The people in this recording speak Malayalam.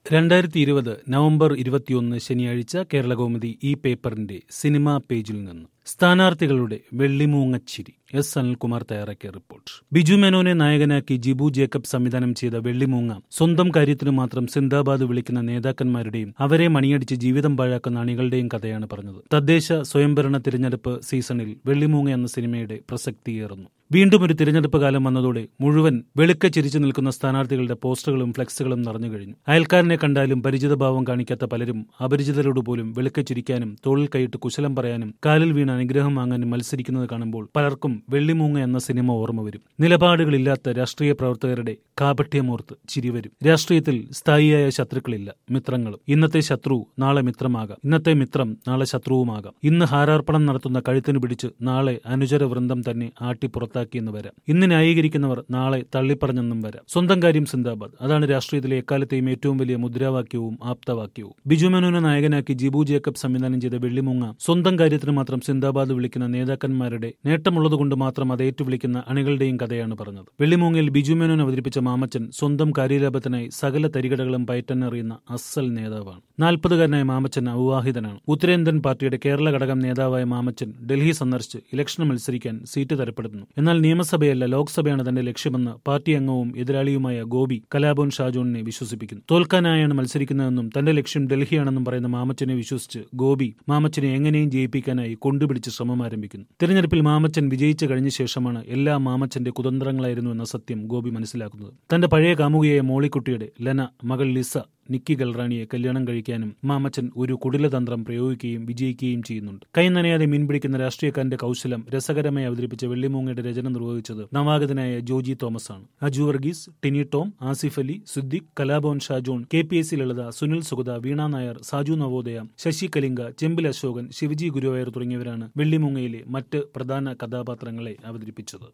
രണ്ടായിരത്തി ഇരുപത് നവംബർ ഇരുപത്തിയൊന്ന് ശനിയാഴ്ച കേരളകൗമുദി ഈ പേപ്പറിന്റെ സിനിമാ പേജിൽ നിന്ന് സ്ഥാനാർത്ഥികളുടെ വെള്ളിമൂങ്ങച്ചിരി എസ് അനിൽകുമാർ തയ്യാറാക്കിയ റിപ്പോർട്ട് ബിജു മേനോനെ നായകനാക്കി ജിബു ജേക്കബ് സംവിധാനം ചെയ്ത വെള്ളിമൂങ്ങ സ്വന്തം കാര്യത്തിനു മാത്രം സിന്ദാബാദ് വിളിക്കുന്ന നേതാക്കന്മാരുടെയും അവരെ മണിയടിച്ച് ജീവിതം പാഴാക്കുന്ന അണികളുടെയും കഥയാണ് പറഞ്ഞത് തദ്ദേശ സ്വയംഭരണ തിരഞ്ഞെടുപ്പ് സീസണിൽ വെള്ളിമൂങ്ങ എന്ന സിനിമയുടെ പ്രസക്തിയേറുന്നു വീണ്ടും ഒരു തിരഞ്ഞെടുപ്പ് കാലം വന്നതോടെ മുഴുവൻ വെളുക്ക ചിരിച്ചു നിൽക്കുന്ന സ്ഥാനാർത്ഥികളുടെ പോസ്റ്ററുകളും ഫ്ലെക്സുകളും നിറഞ്ഞു കഴിഞ്ഞു അയൽക്കാരനെ കണ്ടാലും പരിചിതഭാവം കാണിക്കാത്ത പലരും അപരിചിതരോട് പോലും വെളുക്ക ചിരിക്കാനും തോളിൽ കൈയിട്ട് കുശലം പറയാനും കാലിൽ വീണ് അനുഗ്രഹം വാങ്ങാനും മത്സരിക്കുന്നത് കാണുമ്പോൾ പലർക്കും വെള്ളിമൂങ്ങ എന്ന സിനിമ ഓർമ്മ വരും നിലപാടുകളില്ലാത്ത രാഷ്ട്രീയ പ്രവർത്തകരുടെ കാപട്യമോർത്ത് ചിരി വരും രാഷ്ട്രീയത്തിൽ സ്ഥായിയായ ശത്രുക്കളില്ല മിത്രങ്ങളും ഇന്നത്തെ ശത്രു നാളെ മിത്രമാകാം ഇന്നത്തെ മിത്രം നാളെ ശത്രുവുമാകാം ഇന്ന് ഹാരാർപ്പണം നടത്തുന്ന കഴുത്തിന് പിടിച്ച് നാളെ അനുചര വൃന്ദം തന്നെ ആട്ടി പുറത്താക്കിയെന്ന് വരാം ഇന്ന് ന്യായീകരിക്കുന്നവർ നാളെ തള്ളിപ്പറഞ്ഞെന്നും വരാം സ്വന്തം കാര്യം സിന്ദാബാദ് അതാണ് രാഷ്ട്രീയത്തിലെ എക്കാലത്തെയും ഏറ്റവും വലിയ മുദ്രാവാക്യവും ആപ്തവാക്യവും ബിജു മേനോനെ നായകനാക്കി ജിബു ജേക്കബ് സംവിധാനം ചെയ്ത വെള്ളിമുങ്ങ സ്വന്തം കാര്യത്തിന് മാത്രം സിന്ദാബാദ് വിളിക്കുന്ന നേതാക്കന്മാരുടെ നേട്ടമുള്ളതുകൊണ്ട് മാത്രം അത് ഏറ്റുവിളിക്കുന്ന അണികളുടെയും കഥയാണ് പറഞ്ഞത് വെള്ളിമൂങ്ങയിൽ ബിജു മേനോൻ അവതരിപ്പിച്ച മാമച്ചൻ സ്വന്തം കാര്യലാഭത്തിനായി സകല തരികടകളും പയറ്റെന്നറിയുന്ന അസൽ നേതാവാണ് നാൽപ്പതുകാരനായ മാമച്ചൻ അവിവാഹിതനാണ് ഉത്തരേന്ത്യൻ പാർട്ടിയുടെ കേരള ഘടകം നേതാവായ മാമച്ചൻ ഡൽഹി സന്ദർശിച്ച് ഇലക്ഷന് മത്സരിക്കാൻ സീറ്റ് തരപ്പെടുന്നു എന്നാൽ നിയമസഭയല്ല ലോക്സഭയാണ് തന്റെ ലക്ഷ്യമെന്ന് പാർട്ടി അംഗവും എതിരാളിയുമായ ഗോപി കലാഭവൻ ഷാജോണിനെ വിശ്വസിപ്പിക്കുന്നു തോൽക്കാനായാണ് മത്സരിക്കുന്നതെന്നും തന്റെ ലക്ഷ്യം ഡൽഹിയാണെന്നും പറയുന്ന മാമച്ചനെ വിശ്വസിച്ച് ഗോപി മാമച്ചനെ എങ്ങനെയും ജയിപ്പിക്കാനായി കൊണ്ടുപിടിച്ച് ശ്രമം ആരംഭിക്കുന്നു തിരഞ്ഞെടുപ്പിൽ മാമച്ചൻ വിജയിച്ചു കഴിഞ്ഞ ശേഷമാണ് എല്ലാ മാമച്ചന്റെ കുതന്ത്രങ്ങളായിരുന്നു എന്ന സത്യം ഗോപി മനസ്സിലാക്കുന്നത് തന്റെ പഴയ കാമുകിയായ മോളിക്കുട്ടിയുടെ ലന മകൾ ലിസ നിക്കി ഗൽറാണിയെ കല്യാണം കഴിക്കാനും മാമച്ചൻ ഒരു കുടിലതന്ത്രം പ്രയോഗിക്കുകയും വിജയിക്കുകയും ചെയ്യുന്നുണ്ട് കൈ നനയാതെ മീൻ പിടിക്കുന്ന രാഷ്ട്രീയക്കാരന്റെ കൗശലം രസകരമായി അവതരിപ്പിച്ച വെള്ളിമൂങ്ങയുടെ രചന നിർവഹിച്ചത് നവാഗതനായ ജോജി തോമസ് ആണ് Aju Varghese Tini Tom Asif Ali Siddique Kalabhavan Shajon K P S C Lalitha Sunil Sugatha Veena Nair Saju Navodaya Sasi Kalinga Chembil Ashokan Sivaji Guruvayur തുടങ്ങിയവരാണ് വെള്ളിമൂങ്ങയിലെ മറ്റ് പ്രധാന കഥാപാത്രങ്ങളെ അവതരിപ്പിച്ചത്